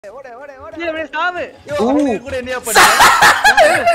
கீழே விழு, சாவு யோ, அவங்க கூட என்னையா பண்ணீங்க?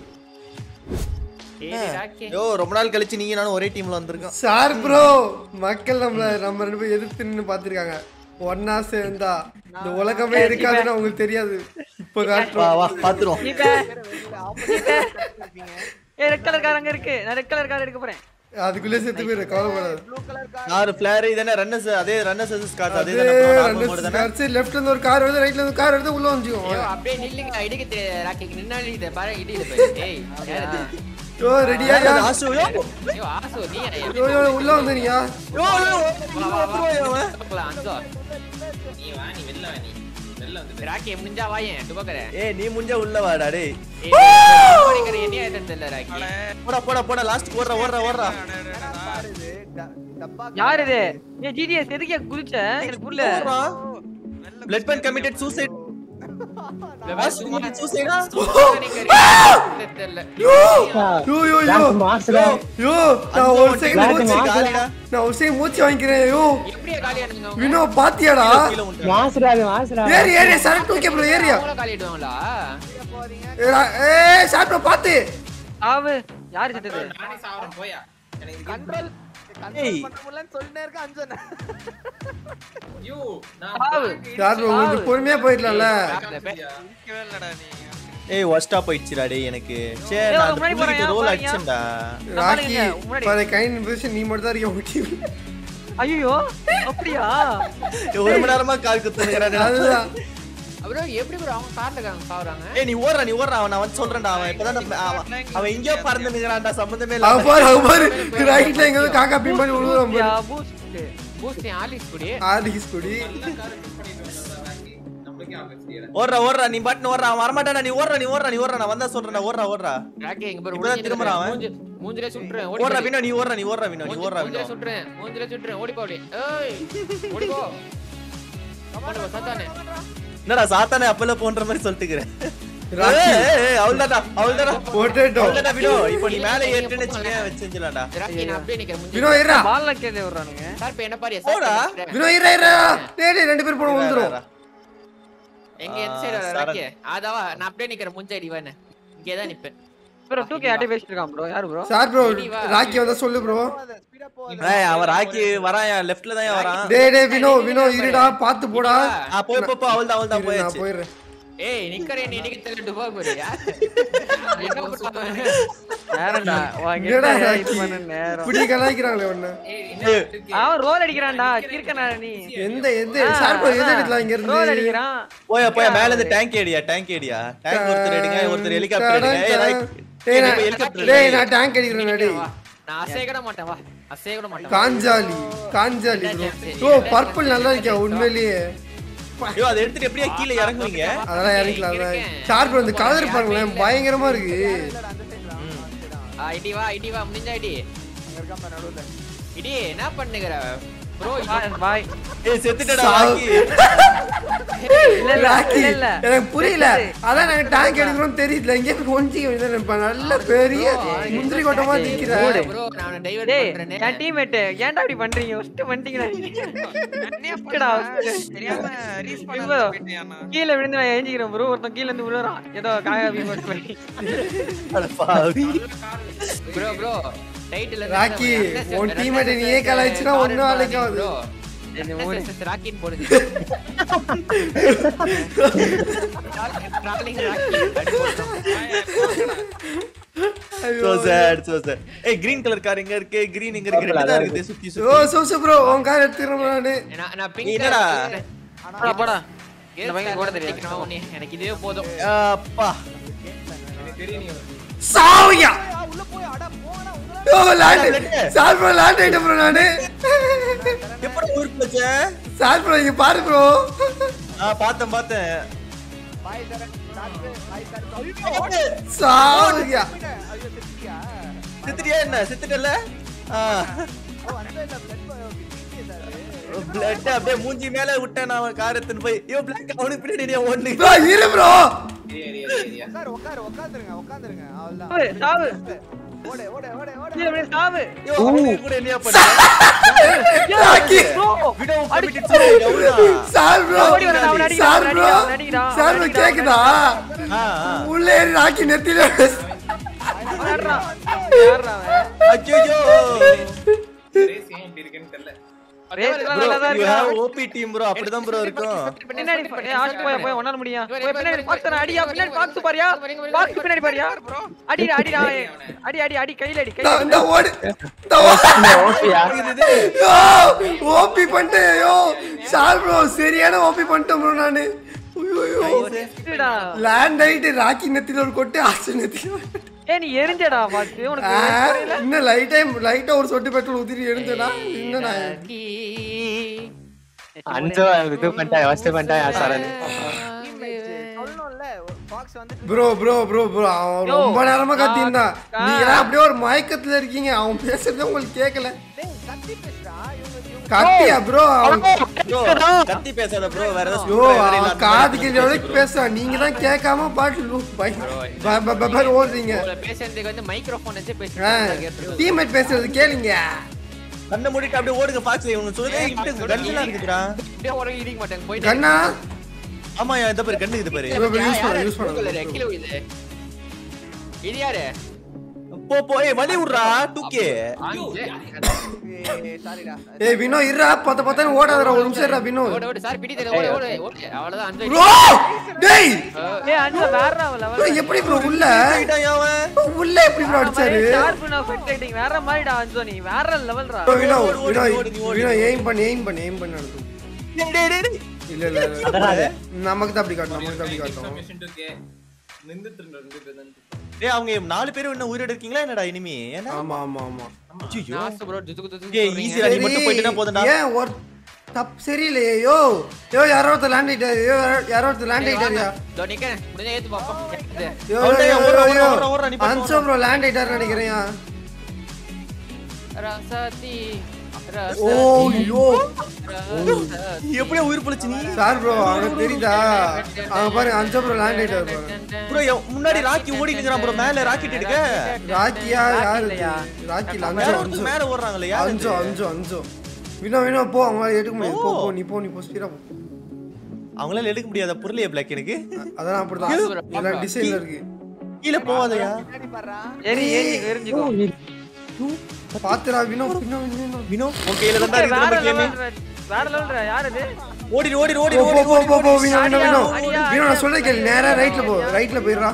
ஏய் ராக்கி யோ ரொம்ப நாள் கழிச்சு நீங்க நானும் ஒரே டீம்ல வந்திருக்கோம் சார் ப்ரோ மக்கள் நம்மள நம்ம ரெண்டு பேரும் எதிர்த்து நின்னு பாத்திருக்காங்க ஒன்னா சேர்ந்தா இந்த உலகமே இருக்காதுன்னு அவங்களுக்கு தெரியாது இப்ப வா காட்டுறோம் வா பாத்துருவோம் இப்ப இப்ப ஏய் ரெட் கலர் கார் அங்க இருக்கு நான் ரெட் கலர் கார் எடுக்க போறேன் அதுக்குள்ளே செத்து போயிரு கவலைப்படாது ஆறு ஃபிளேர் இதென்ன ரன்னர்ஸ் அதே ரன்னர்ஸ் வெர்சஸ் கார்ஸ் அதே அதே தானே நார்மல் மோட் தானே ரெண்டு சைடு லெஃப்ட்ல இருந்து ஒரு கார் வருது ரைட்ல இருந்து கார் வருது உள்ள ஐயோ வந்துச்சுக்கோ அப்படியே நில்லுங்க இடிக்க தெரியாது ராக்கிக்கு நின்னாலும் இடிக்குது பாரு இடிக்குது பாரு ஏய் யாரு இது? யோ ரெடியா யாரு அது? ஆசு, யோ. ஐயோ ஆசு நீ என்ன யோ யோ உள்ள வந்துனியா யோ, யோ, யோ, வந்துருவாயா அவன்? பார்க்கலாம் அஞ்சோ நீ வா நீ வெளில வா நீ வெளில வந்து ராக்கி முடிஞ்சா வாயேன் டுபக்கறேன் ஏய் நீ முஞ்ச உள்ள வாடா டேய் ஏய் என்ன ஏதோ தெரியல ராக்கி போடா போடா போடா லாஸ்ட் ஓடுறா ஓடுறா ஓடுறா யார் இது ஏ ஜிடிஎஸ் எதுக்கு குதிச்ச எனக்கு புரியல ஓடுறா பிளட் பென் கமிட்டட் சூசைட் லாஸ்ட் கமிட்டட் சூசைடா தெரியல யோ யோ யோ யோ நான் ஒரு செகண்ட் மூச்சு காலிடா நான் ஒரு செகண்ட் மூச்சு வாங்கிக்கிறேன் யோ எப்படியே காலியாடுங்க அவங்க? வினோ பாத்தியாடா கீழ உண்டு மாசுறாது மாசுறா ஏறி ஏறி சரக்கு தூக்கி ப்ரோ ஏரியா அவங்களும் காலியாடுவாங்களா ஏ சார் ப்ரோ பாத்து சாவு யார் செத்தது நானே சாவறேன் போயா எனக்கு கண்ட்ரோல் ஏய். கண்ட்ரோல் பண்ண முடியலன்னு சொல்லிட்டே இருக்க அஞ்சன் ஐயோ நான் சாவு சார் ப்ரோ கொஞ்சம் பொறுமையா போயிடலாம்ல இருக்கவே இல்லடா நீ ஏய் ஒஸ்டா போயிடுச்சுடா டேய் எனக்கு சே ஏய், நான் முன்னாடி போறேன், ரோல் பாருங்க. அடிச்சேன்டா ராக்கி முன்னாடி. பாரு கைண்ட் பொசிஷன் நீ மட்டும் தான் இருக்க முடியும் ஐயோ அப்படியா ஏய், ஒரு மணி நேரமா கால் குத்துறேன் அதுதான் அப்புறம் எப்படி bro அவங்க கார்ல இருக்காங்க சாவுறாங்க ஏய் நீ ஓடுறா நீ ஓடுறா அவன் நான் வந்து சொல்றேன்டா அவன் இப்பதான் நம்ம- அவன் அவன் எங்கேயோ பறந்து நிக்கிறான்டா சம்பந்தமே இல்ல அவ பாரு அவ பாரு ரைட்ல எங்க வந்து காக்கா பின் பண்ணி விழுவுறான் யா, பாரு boost. பூஸ்ட் ஆலிஸ் குடி ஆதிஸ் குடி நம்மளுக்கே ஆப்பர்ச்சுனிட்டி ஓடுறா ஓடுறா நீ பாட்டு ஓடுறா அவன் வரமாட்டானா நீ ஓடுறா நீ ஓடுறா நீ ஓடுறா நான் வந்தா சொல்றேன் ஓடுறா ஓடுறா ராக்கி எங்க பேர் இப்பதான் திரும்புறான் அவன். மூஞ்சி மூஞ்சில சுட்டுறேன் ஓடுறா வினோ நீ ஓடுறா நீ ஓடுறா வினோ நீ ஓடுறா மூஞ்சில வினோ சுட்டுறேன் மூஞ்சில சுட்டுறேன் ஓடி போ அப்படியே ஏய் ஓடி போ ஓடி போ சத்தானே என்னடா சாத்தானே அப்பல போன்ற மாதிரி சொல்லிட்டுக்கிறேன் ராக்கி அவள்தாடா அவள்தாடா போட்டேட்டோ அவள்தாடா வினோ இப்போ நீ மேலே ஏற்றுன்னு வச்சுக்கேன் வச்சுலாம்டா ராக்கி நான் அப்படியே நிக்கிறேன் மூஞ்சி வினோ இருடா பால்ல கேள்வி விடுறானுங்க சார் இப்ப என்ன பாரு போடா. வினோ இருடா இருடா டேய் டேய் ரெண்டு பேர் போன வந்துரும் எங்க எந்த சைடு ஆ, ராக்கி அதாவா நான் அப்படியே நிக்கிறேன் மூஞ்சி அடி வானே இங்கே தான் நிப்பேன் ப்ரோ டூ கே அட்டை பேசிட்டு இருக்கான் ப்ரோ யாரு ப்ரோ சார் ப்ரோ ராக்கி வந்தா சொல்லு ப்ரோ ஸ்பீடா போ ஏய் அவன் ராக்கி வரான் என் லெஃப்ட்ல தான் வரான் டேய் டேய் வினோ வினோ இருடா பாத்து போடா ஆ போய் போ போ அவள்தான் அவள்தான் இரு, நான் போயாச்சு போயிடுறேன் ஏய் நிக்கறேன் நீ நிக்க தெரியல டுபா போறியா என்ன பண்ணுவாங்க நேரம்டா என்னடா வாங்க ராக்கி இது பண்ண நேரம் இப்படி கலாய்க்கிறாங்களே ஒண்ணு ஏய், அவன் ரோல் அடிக்கிறான்டா கிறுக்கனா நீ எந்த எந்த சார் ப்ரோ எது எடுக்கலாம் இங்க ரோல் இருந்து அடிக்கிறான் போயா போயா மேல இருந்து டேங்க் ஏடியா டேங்க் ஏடியா டேங்க் ஒருத்தர் எடுங்க ஒருத்தர் ஹெலிகாப்டர் எடுங்க ஏய், ராக்கி. டேய் ஏய், நான் போய் ஹெலிகாப்டர் டேய் எடு. நான் டேங்க் அடிக்கிறேன் டேய் வா நான் அசைய கூட மாட்டேன் வா அசைய கூட மாட்டேன் காஞ்சாலி காஞ்சாலி ப்ரோ ஓ பர்பிள் நல்லா இருக்கா உண்மையிலேயே ஐயோ அதை எடுத்துட்டு எப்படியா கீழே இறங்குவீங்க அதெல்லாம் இறக்கலாம் சார் ப்ரோ இந்த கலர் பாருங்களேன் பயங்கரமா இருக்கு ஆ, இடி வா இடி வா முடிஞ்சா இடி இடி என்ன பண்ணுகிற ப்ரோ பாய் ஏய் செத்துட்டடா சாவு. ராக்கி இல்ல இல்ல ராக்கி இல்ல இல்ல எனக்கு புரியல அதான் நாங்க டேங்க் எடுக்கிறோம் தெரியல எங்க கொஞ்சம் வேண்டிய நல்ல பெரிய முந்திரி கொட்டமா நிக்கிற ப்ரோ நான் டைவர்ட் டேய் பண்றேனே என் டீம்மேட் ஏன்டா இப்படி பண்றீங்க ஃபர்ஸ்ட் பண்ணிட்டீங்கடா ஃபர்ஸ்ட்டா தெரியாம ரீஸ் பண்ண bro. போயிட்டியாண்ணா கீழ விழுந்து நான் ஏஞ்சிக்கிறேன் ப்ரோ ஒருத்தன் கீழ இருந்து விழுறான் ஏதோ காயா பீமட் பண்ணி அட பாவி ப்ரோ ப்ரோ டைட்டில் ராக்கி, உன் teammate நீயே கலாய்ச்சினா ஒண்ணும் வேலைக்கு ஆகாது. ப்ரோ இந்த மூணு. ராக்கின் போடுது டிராவலிங் ராக்கி அப்படி போடுறோம். சோ சேட் சோ சேட் ஏய் கிரீன் கலர் கார் எங்க இருக்கு கிரீன் எங்க இருக்கு ரெண்டு தான் இருக்குது சுத்தி ஓ சுத்தி சூசு ப்ரோ உன் கார் எடுத்துக்கிறேன் நானு நான் நான் நீ பிங்க் என்னடா? போடா போடா இந்த பையன் கூட தெரியாது எனக்கு இதே போதும் அப்பா எனக்கு தெரியும் நீ சாவியா உள்ள போய் அட போனா உங்கள oh land sir bro land ஆயிட்டேன் ப்ரோ நானு எப்படி ஊருக்கு வச்ச சார் ப்ரோ இங்க பாரு ப்ரோ ஆ பார்த்தேன் பார்த்தேன் பாய் சரண் டாக்டர் பாய் சரண் ஐயோ சாவியா ஐயோ செத்தியா செத்துட்டியா என்ன செத்துட்டல ஆ ஓ அந்த இல்ல பிளட் சார் பிளட் அப்படியே மூஞ்சி மேல விட்டேன் நான் கார் எடுத்துன்னு போய் ஐயோ பிளாக் அவனுக்கு பின்னாடி நீ ஓடுனீங்க ப்ரோ இரு ப்ரோ ஏரியா ஏரியா ஏரியா உட்காரு உட்காரு உட்காந்துருங்க உட்காந்துருங்க அவ்வளவுதான் சாவு சாவு ஓடு ஓடு ஓடு ஓடு கீழே விழு, சாவு யோ, அவனுக்கு கூட இல்லையா பண்ண? ராக்கி bro, விடோ, committed suicide, எவ்வளவுதான்? சார் ப்ரோ ஓடி வரேன், அவனை அடிக்கிறான், சார் அவனை ப்ரோ அடிக்கிறான், அவனை அடிக்கிறான், சார் ப்ரோ அவனை கேக்குதா ஆ, ஆ. உள்ளே ஏறி ராக்கி நெத்தில அவன் ஆடுறான். யார்றா அவன்? அச்சச்சோ. ரேஸ் ஏன் இப்படி இருக்குன்னு தெரியல ரேஸ் எல்லாம் Bro, நல்லாதான் you have இருக்கான். OP team bro, அப்படிதான் bro இருக்கும். பின்னாடி ஏய், ஆஷ் போய் போய் ஒன்னால முடியும் போய் பின்னாடி பாக்ஸ் தரேன் அடியா பின்னாடி பாக்ஸ் பாரியா பாக்ஸ் பின்னாடி பாரியா அடிடா அடிடா ஏய். அடி அடி அடி கையில அடி கையில இந்த ஓடு இந்த ஓபி பண்ணிட்டேன் ஐயோ சார் ப்ரோ சரியான ஓபி பண்ணிட்டேன் ப்ரோ நானு ஐயோ அடிடா லேண்ட் ஆயிட்டு ராக்கி நெத்தில ஒரு கொட்டு ஆசு நெத்தில ஏய் நீ எரிஞ்சடா பாக்ஸ் உனக்கு ஆ, தெரியல இன்னும் லைட்டா லைட்டா ஒரு சொட்டு பெட்ரோல் ஊத்திட்டு எரிஞ்சடா இன்னும் நான் அஞ்சோ இது பண்ணிட்டா ஃபர்ஸ்ட் பண்ணிட்டா சரண் சொல்லணும்ல பாக்ஸ் வந்து ப்ரோ ப்ரோ ப்ரோ ப்ரோ அவன் யோ, ரொம்ப நேரமா கத்திருந்தான் ஆ. நீங்க அப்படியே ஒரு மயக்கத்துல இருக்கீங்க அவன் பேசுறது உங்களுக்கு கேட்கல டேய் கத்தி பேசுறா இவங்க இவங்க கத்தியா ப்ரோ அவன் Bro, கத்தி பேசாத bro, வேற ஏதாவது யோ super driver அவன் இல்ல, காது கேள்வி எவ்வளவு பேசுறான் நீங்க தான் கேட்காம பாட்டு லூ பை ப- ப- ப- ப- ஓடுறீங்க பேசுறதுக்கு வந்து மைக்ரோஃபோன் வச்சு ஆ, பேசுறேன் டீம்மேட் பேசுறது கேளுங்க கண்ணை மூடிட்டு அப்படியே ஓடுங்க பாக்ஸ் இவங்க சொல்லி கிட்ட கன்லாம் இருக்குடா அப்படியே ஒரு இடிக்க மாட்டாங்க போயிட்டு கண்ணா ஆமா இந்த பாரு கண்ணு இது பாரு இவ யூஸ் பண்ண யூஸ் பண்ண கிலோ இது இது யாரு போ போ ஏய் வலி விடுறா டூக்கே சாரிடா ஏய் வினோ இருடா பத்த பத்தன்னு ஓடாதடா ஒரு நிமிஷம் இருடா வினோ ஓடு ஓடு சார் பிடி தெரியல ஓடு ஓடு ஓடு அவ்வளவுதான் அஞ்சு ப்ரோ டேய் ஏய் அஞ்சு வேற லெவல் bro, எப்படி ப்ரோ உள்ள அவன் உள்ள எப்படி ப்ரோ அடிச்சாரு ஷார்ப் நான் ஃபெட் ரைட்டிங் வேற மாதிரிடா அஞ்சு நீ வேற லெவல்ரா bro, வினோ ஓடு, ஓடு, வினோ ஓடு, நீ ஓடு. வினோ எய்ம் பண்ணி எய்ம் பண்ணி எய்ம் பண்ணி நடக்கும் டேய், டேய், டேய், டேய். இல்ல இல்ல இல்ல நமக்கு தான் அப்படி காட்டும் நமக்கு தான் அப்படி காட்டும் மிஷன் டூ கே நின்றுட்டு இருந்தோம் ரெண்டு பேர் தான் டேய் அவங்க நாலு பேரும் இன்னும் உயிரோட இருக்கீங்களா என்னடா இனிமே ஏன்னா ஆமா ஆமா ஆமா ஐயோ நாஸ் ப்ரோ ஜுதுகு ஜுதுகு ஏய் ஈஸியா நீ மட்டும் போயிட்டா போதும்டா ஏன் ஒரு தப்பு சரியில்லையே யோ யோ யாரோ ஒருத்தர் லேண்ட் ஆயிட்டாரு யோ யாரோ- யாரோ ஒருத்தர் லேண்ட் ஆயிட்டாருயா இதோ நிக்கிறேன் முடிஞ்சா ஏத்து பாப்போம் இது. யோ அவன்டா, யோ, ஓடுறா, யோ, யோ. ஓடுறா, ஓடுறா, நீ பாத்து அன்சோ ப்ரோ லேண்ட் ஆயிட்டாரு நினைக்கிறேன் ரசதி ஓ யோ ரசதி எப்படியா உயிர் பிழைச்சு நீ சார் ப்ரோ அவனுக்கு தெரியுதா அவங்க பாருங்க அன்சோ ப்ரோ லேண்ட் ஆயிட்டாரு பாருங்க ப்ரோ முன்னாடி ராக்கி ஓடிட்டு இருக்கான் ப்ரோ மேல ராக்கெட் எடுக்க ராக்கியா யாரு இது? ராக்கி இல்ல மேல அஞ்சோ ஒருத்தர் அஞ்சோ மேல ஓடுறாங்களே யார் அஞ்சோ அஞ்சோ அஞ்சோ வினோ வினோ போ அவங்களால எடுக்க முடியாது போ போ நீ போ நீ போ ஸ்பீடா போ அவங்களால எடுக்க முடியாத பொருளையே பிளாக் எனக்கு அதான் அப்படிதான் எல்லாம் டிசைன்ல இருக்கு கீழ போவாதயா பின்னாடி பாடுறா ஏறி ஏறி எரிஞ்சுக்கோ பாத்துடா வினோ வினோ வினோ வினோ உன் கையில தான் இருக்கு வேற நம்ம கேம் லெவல் வேற லெவல் யார் அது ஓடி ஓடி ஓடி போ ஓடி போ போ போ போ வினோ வினோ வினோ அடியா, வினோ நான் சொல்றேன் கேளு நேரா ரைட்ல போ ரைட்ல போயிடுறா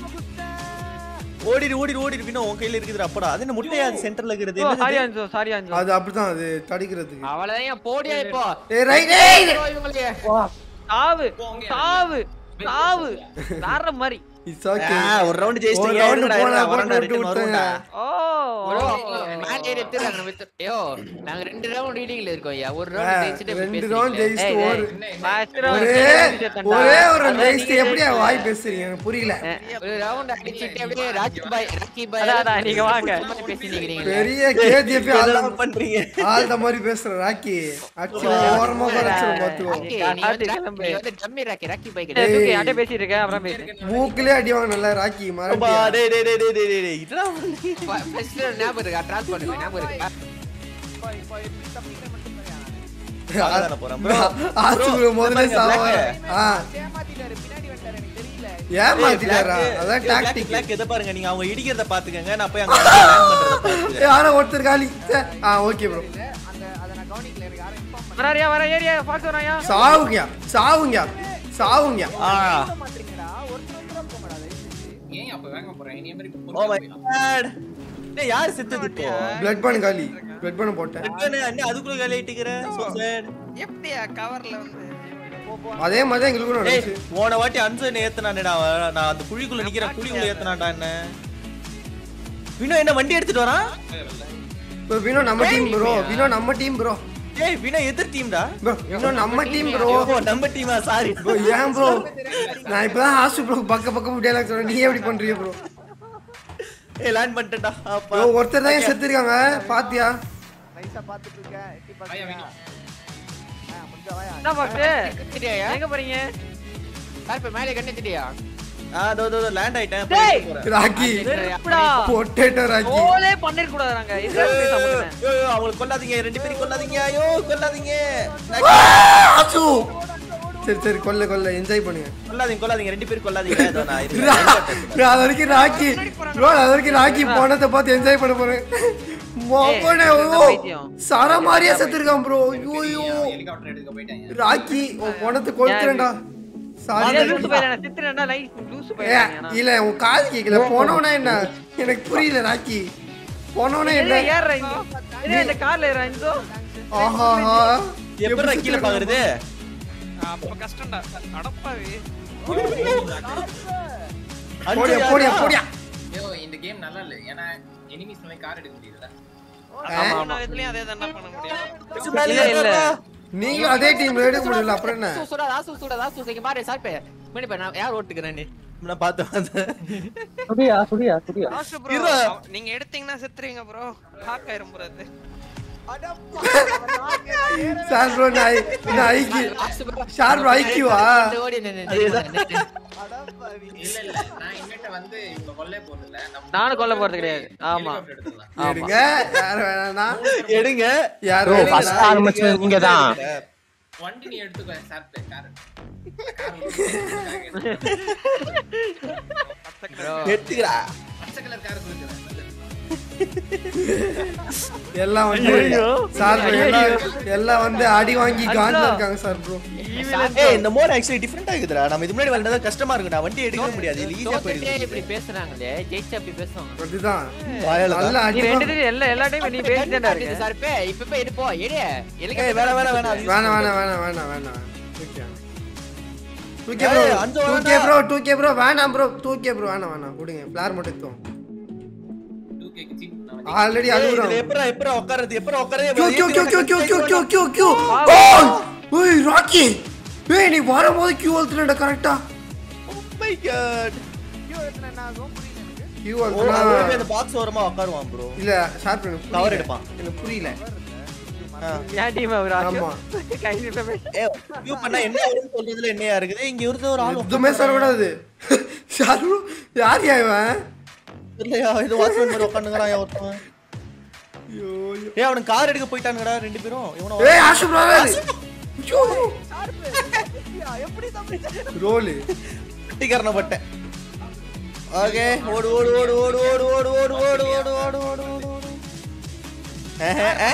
ஓடி ஓடி ஓடி வினோ உன் கையில இருக்குதுடா அப்படா அது என்ன முட்டையா அது சென்டர்ல இருக்குது என்னது சாரி இது? அஞ்சு சாரி அஞ்சு அது அப்படிதான் அது தடிக்கிறதுக்கு அவ்வளவுதான் ஏன் போடியா இப்போ ஏய் ரைட் ஏய் bro, இவங்களுக்கு சாவு சாவு சாவு வேற மாதிரி இட்ஸ் ஓகே ஆ, ஒரு ரவுண்ட் ஒரு ஜெயிச்சிட்டீங்க ரவுண்ட் இருங்கடா, போனா இருங்கடா, வரேன்டா, போட்டு return வருவோம்டா. ஓ bro, மேல ஏறி எடுத்துறாங்க நம்ம வித்து- ஐயோ நாங்க ரெண்டு ரவுண்ட் ரீடிங்ல இருக்கோம் ஐயா ஒரு ரவுண்ட் ஜெயிச்சிட்டு இப்படி ரெண்டு பேசுறீங்களே. ரவுண்ட் ஜெயிச்சுட்டு ஏய், ஒரு first round ஒரே ஜெயிச்சிட்டேன்டா. ஒரே ஒரு அதான் ஜெயிச்சுட்டு நீங்க எப்படியா வாய் பேசுறீங்க எனக்கு புரியல ஒரு ரவுண்ட் அடிச்சிட்டு அப்படியே ராக்கி பாய் ராக்கி பாய் அதான், அதான், நீங்க வாங்க. பேசி நிக்கிறீங்க பெரிய கேஜிஎஃப் ஆள் என்னடா பண்றீங்க ஆள் தான் மாதிரி பேசுற ராக்கி ஆக்சுவலி ஓரமா குறைச்சிரும் பாத்துக்கோ ராக்கி, நீ காட்டு வந்து ராக்கி- கிளம்பு. நீ வந்து டம்மி ராக்கி ராக்கி பாய் ஏய், கிடையாது தூக்கி, யார்கிட்ட பேசிட்டு இருக்க அப்புறம் பேசு மூக்கிலே அடி வாங்க நல்லா ராக்கி அப்பா, மறட்டியா டேய், டேய், டேய், டேய், டேய், டேய், இதெல்லாம் பண்ணி- ஃபர்ஸ்ட் ஞாபகம் இருக்கா ட்ரான்ஸ் பண்ணுங்க ஞாபகம் இருக்கா இப்போ இப்போ எப்படி தப்பிக்கிற மட்டும் தெரியா சாகதானே போறேன். bro, ஆச்சு bro, bro, முதல்ல பாருங்க, சாவ black. ஆ ஏமாத்திட்டாரு பின்னாடி வந்துட்டாரு எனக்கு தெரியல ஏமாத்திட்டாரா black, அதான் black, டாக்டிக் black எதை பாருங்க நீங்க அவங்க இடிக்கிறத பாத்துக்கங்க நான் போய் அங்க land பண்றத பாத்துக்கிறேன். யாரோ ஒருத்தர் காலி ச்சே. ஆ ஓகே ப்ரோ அந்த அதை நான் கவனிக்கல எனக்கு யாரும் இன்ஃபார்ம் வராரியா வர ஏரியா பாக்க வராயா சாவுங்க சாவுங்க சாவுங்க ஆ, பண்ண மாட்டீங்கடா ஒருத்தர் ஒருத்தர் போங்கடா தயவு செஞ்சு ஏன் அப்ப வேங்க போறேன் இனி மாதிரி oh my god. டேய், யாரு செத்தது இப்போ? பிளட் பண்ண காலி பிளட் பண்ண போட்டேன் என்ன, அண்ணே, அதுக்குள்ள காலி ஆயிட்டுக்கிற? So sad. எப்படியா கவர்ல வந்து அதே மாதிரி தான் எங்களுக்கும் ஏய், நடந்துச்சு போன வாட்டி அன்சு என்ன ஏத்துனானேடா அவன். நான் அந்த குழிக்குள்ள நிக்கிறேன் குழிக்குள்ள ஏத்துனான்டா என்ன வினோ என்ன வண்டி எடுத்துட்டு வரான் ப்ரோ வினோ நம்ம டீம் ப்ரோ வினோ நம்ம டீம் ப்ரோ ஏய் வினோ எதிர் டீம்டா ப்ரோ வினோ நம்ம டீம் ப்ரோ ஓ நம்ம டீமா சாரி ப்ரோ ஏன் ப்ரோ நான் இப்பதான் ஹாஸ்டல் ப்ரோ பக்க பக்கம் டேலாக் சொல்றேன் நீ எப்படி பண்றீங்க ப்ரோ ஏய் லேண்ட் பண்ணிட்டேன்டா அப்பா ப்ரோ ஒருத்தர் தான் செத்துருக்காங்க பாத்தியா நைஸா பாத்துட்டு இருக்கேன் எட்டி வாயா, பாத்துட்டு வேணும். முடிஞ்சா வாயா என்ன பாக்ஸ் தெரியா எங்க போறீங்க சார் இப்ப மேலே கண்ணு தெரியா ஆ தோ தோ லேண்ட் ஆயிட்டேன் டேய்! போய் போறேன். ராக்கி வெறுப்புடா. பொட்டேட்டோ ராக்கி கோலே பண்ணிருக்க நாங்க இதுக்கு ஐயோ, சம்பந்தம் ஐயோ, ஐயோ, அவங்களை கொல்லாதீங்க ரெண்டு பேரும் கொல்லாதீங்க ஐயோ கொல்லாதீங்க ஆ, அசு. சரி சரி கொல்ல கொல்ல என்ஜாய் பண்ணுங்க கொல்லாதீங்க கொல்லாதீங்க ரெண்டு பேரும் கொல்லாதீங்க இதோ நான் இருக்கேன். ரா- நான் அது வரைக்கும் ராக்கி bro, அது வரைக்கும் ராக்கி போனதை பார்த்து என்ஜாய் பண்ண போறேன் மோகனே ஏய், ஓ என்ன பைத்தியம்? சர மாதிரியே செத்துருக்கான் ப்ரோ ஐயோ ஐயோ ஹெலிகாப்டர் எடுக்க போயிட்டாங்க ராக்கி உன் போனத்தை கொளுத்துறேன்டா சாரி அதே லூசு பையனா சித்திரனா லைஃப் லூசு ஏ, பையனா இல்ல உன் காது கேக்கல போனவனா என்ன எனக்கு புரியல ராக்கி போனவனா என்ன என்ன ஏறுற இங்க என்ன இந்த கார்ல ஏறுற இந்தோ ஆஹா எப்படிடா கீழே பாக்குறது அப்ப கஷ்டம்டா அடப்பாவே போடியா போடியா போடியா ஐயோ இந்த கேம் நல்லா இல்ல ஏன்னா எனிமீஸ் மேல கார் எடுக்க முடியல ஆமா அதே தானே பண்ண முடியும் இல்ல இல்ல நீங்களும் அதே டீம்ல எடுக்க முடியல அப்புறம் என்ன சு- சுடாதா, சு- சுடாதா, சு- இங்க பாரு, சாப்பிடு. மணி பாரு, நான் யார் ஓட்டுக்கிறேன்னு. நான் பார்த்து பார்த்தேன் சுடியா சுடியா சுடியா இரு. நீங்க எடுத்தீங்கன்னா செத்துறீங்க ப்ரோ ஹாக் ஆயிரும் ப்ரோ அது சார் ப்ரோ நான் நான் ஐக்கி ஷார் ப்ரோ ஐக்கியூவா இந்த ஓடி நின்னு, நின்னு, நின்னு. இல்ல இல்ல நான் இங்கிட்ட வந்து இப்ப கொல்லே போறதில்ல நம்ம நானும் கொல்ல போறது கிடையாது ஆமா helicopter எடுத்துடலாம் எடுங்க யார் வேணாம்னா எடுங்க யார் Bro, வேணாம்னா first ஆரம்பிச்சது நீங்க தான் வண்டி நீ எடுத்துக்கோ சாப்பிட்டு கார் Bro, எடுத்துக்கிறா பச்சை கலர் கார் கொடுக்குறேன் எல்லாம் வந்து சார் bro, எல்லாம் எல்லாம் வந்து அடி வாங்கி கான்ல இருக்காங்க சார் ப்ரோ ஏய் இந்த மோட் ஆக்சுவலி டிஃபரெண்டா இருக்குதுடா நம்ம இது முன்னாடி விளையாண்டது கஷ்டமா இருக்குடா வண்டி எடுக்கவே முடியாது இது ஈஸியா தோத்துட்டே போயிடுது இப்படி பேசுறாங்களே, ஜெயிச்சா அப்படி பேசுவாங்க. அதுதான் வாயால தான். நல்ல நீ அடி ரெண்டு பேரும் எல்லா எல்லா டைம் நீ பேசிட்டே கண்டிப்பா இருக்க இது சார்பே, இப்ப போய் எடு போ, எடு. ஏய் helicopter வேணாம் வேணாம் வேணாம் அது use வேணாம் பண்ணு. வேணாம் வேணாம் வேணாம் வேணாம் ஓகே டூ கே ப்ரோ ஏய், அஞ்சு டூ வேணாம். K bro two K bro வேணாம் ப்ரோ டூ கே ப்ரோ வேணாம் வேணாம் விடுங்க ஃபிளார் மட்டும் எடுத்தோம் டூ கேக்கு சீட் நான் ஆல்ரெடி ஏய், அழுகுறான் இதுல எப்பரா எப்பரா உட்காருது எப்பரா உட்காருது Q Q Q Q Q Q Q Q Q ஓய் ராக்கி ஏய் நீ வரும்போது கியூ அழுத்துறடா கரெக்ட்டா மை காட் கியூ ஓ அழுத்துனா அவன் அந்த பாக்ஸ் ஓரமா உட்காருவான் ப்ரோ இல்ல ஷார்ப் எனக்கு கவர் புரியல. எடுப்பான் எனக்கு புரியல என் டீம் அவர் ஆமா. கை நிப்பமே ஏ வியூ பண்ணா என்ன ஆகுதுன்னு சொல்றதுல என்னையா இருக்குது இங்க இருந்த ஒரு ஆள் எதுவுமே சொல்லக்கூடாது ஷார்ப் யார் யா இவன் இல்லையா இது வாட்ச்மேன் மாதிரி உட்காந்துங்கறான் ஒருத்தன் ஐயோ ஐயோ. ஏய் அவனுக்கு கார் எடுக்க போயிட்டானுங்கடா ரெண்டு பேரும் இவனோ ஏய் ஆஷு பிரதர் ரோல் குட்டிக்காரனை பட்டேன் ஓகே ஓடு ஓடு ஓடு ஓடு ஓடு ஓடு ஓடு ஓடு ஓடு ஓடு ஓடு ஓடு ஓடு ஏஹே, ஏ?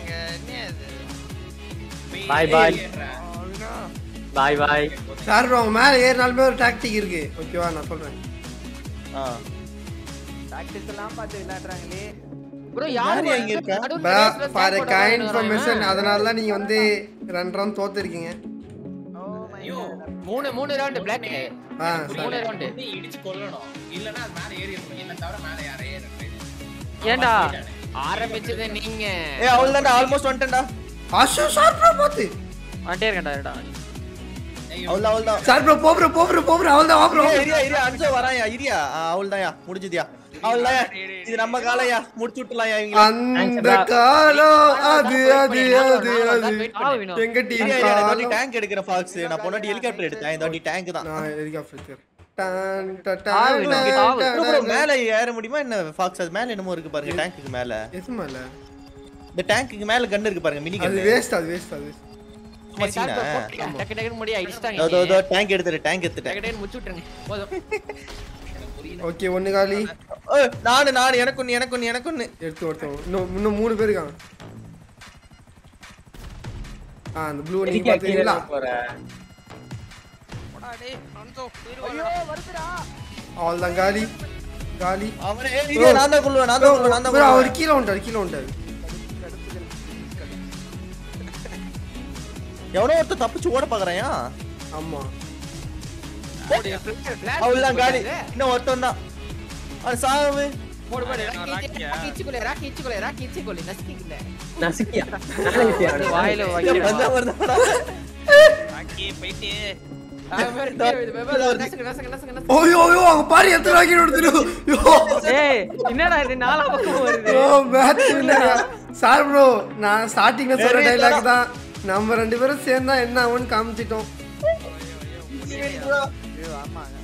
பாய் பாய் பாய் பாய் சார் அவங்க மேல ஏறினாலுமே ஒரு டாக்டிக் இருக்கு ஓகேவா நான் சொல்றேன் ஆ. டாக்டிக்ஸ் எல்லாம் பார்த்து விளையாடுறாங்களே Bro, யாரு யாரு அங்க இருக்கா? நடுவுல race ல ஃபார் stand போட கைண்ட் வராங்க இன்ஃபர்மேஷன் இவன். அதனால தான் நீங்க வந்து ரெண்டு ரவுண்ட் தோத்துருக்கீங்க ஓ மை ஐயோ மூணு மூணு ரவுண்ட் பிளாக் ஆ மூணு ரவுண்ட் வந்து இடிச்சு கொல்லணும் இல்லனா அது மேல ஏறி இருக்கணும் என்ன தவிர மேல யாரே ஏறணும் ஏன்டா ஆரம்பிச்சது நீங்க ஏய் அவள்தான்டா ஆல்மோஸ்ட் வந்துட்டேன்டா ஆஷு சார் ப்ரோ பாத்து வந்துட்டே இருக்கேன்டா இருடா. அவள்தான் அவள்தான் சார் ப்ரோ போ ப்ரோ போ ப்ரோ போ ப்ரோ அவள் தான் வா ப்ரோ ஏய், இரியா இரியா அஞ்சோ வராயா இரியா அவள்தான்யா முடிஞ்சதுயா அவள்தான்யா இது நம்ம காலையா முடிச்சு விட்டுலாம்யா இவங்க அந்த காலம் அது அது அது அது ஆவு வினோ. எங்க டீம் இரியா இரியா இந்த வாட்டி காலம் டேங்க் எடுக்கிற ஃபாக்ஸ் நான் போனாட்டி ஹெலிகாப்டர் எடுத்தேன் இந்த வாட்டி டேங்க் தான் நான் எதுக்கா ஃபியூச்சர் டான் ட ஆவு டான் வினோ, டான் ஆவு. bro, bro, டான் மேல ஏற முடியுமா என்ன ஃபாக்ஸ் அது மேல என்னமோ இருக்கு பாருங்க டேங்க்குக்கு மேல எது மேல இந்த டேங்க்குக்கு மேல கன் இருக்கு பாருங்க மினி அது கன் வேஸ்ட் அது வேஸ்ட் அது waste. சும்மா சீனா டக்கு டக்குன்னு முடியா இடிச்சிட்டாங்க அதோ அதோ டேங்க் எடுத்துட்டு டேங்க் எடுத்துட்டேன் டக்கு டக்குன்னு முடிச்சு விட்டுருங்க போதும் ஓகே ஒண்ணு காலி ஏய், நானு நானு எனக்கு ஒண்ணு எனக்கு ஒண்ணு எனக்கு ஒண்ணு எடுத்து ஒருத்தன் இன்னும் இன்னும் மூணு பேர் இருக்காங்க ஆ அந்த ப்ளூ நீங்க பாத்தீங்களா ஐயோ வருதுடா அவள் தான் காலி காலி அவனே ஏய், இரியா, நான் தான் கொல்லுவேன் நான் தான் கொல்லுவேன் நான் தான் bro, அவர் கொல்லுவேன் கீழே வந்துட்டாரு கீழே வந்துட்டாரு எவனோ ஒருத்தன் தப்பிச்சு ஓட பாக்குறாயா ஆமா அவள்தான் காலி இன்னும் ஒருத்தன் தான் அவன் சாவு போடு போடு ராக்கி இச்சுக்குள்ளே ராக்கி இச்சுக்குள்ளே ராக்கி இச்சுக்குள்ளே நசுக்கிக்கல நசுக்கியா வாயில இங்க வைக்கிறேன். வந்தா வருதாடா நசுக்கு நசுக்கு நசுக்கு நசுக்கு ஓயோ ஓயோ அவங்க பாரு எத்தனை வாக்கி எடுத்துடும் ஏய் என்னடா இது நாலா பக்கம் வருது ஓ மேட்ச் சார் ப்ரோ நான் ஸ்டார்டிங்ல சொல்ற சரி, டைலாக் தான் நம்ம ரெண்டு பேரும் சேர்ந்தா என்ன ஆகும்னு காமிச்சிட்டோம் ஐயோ ஆமாங்க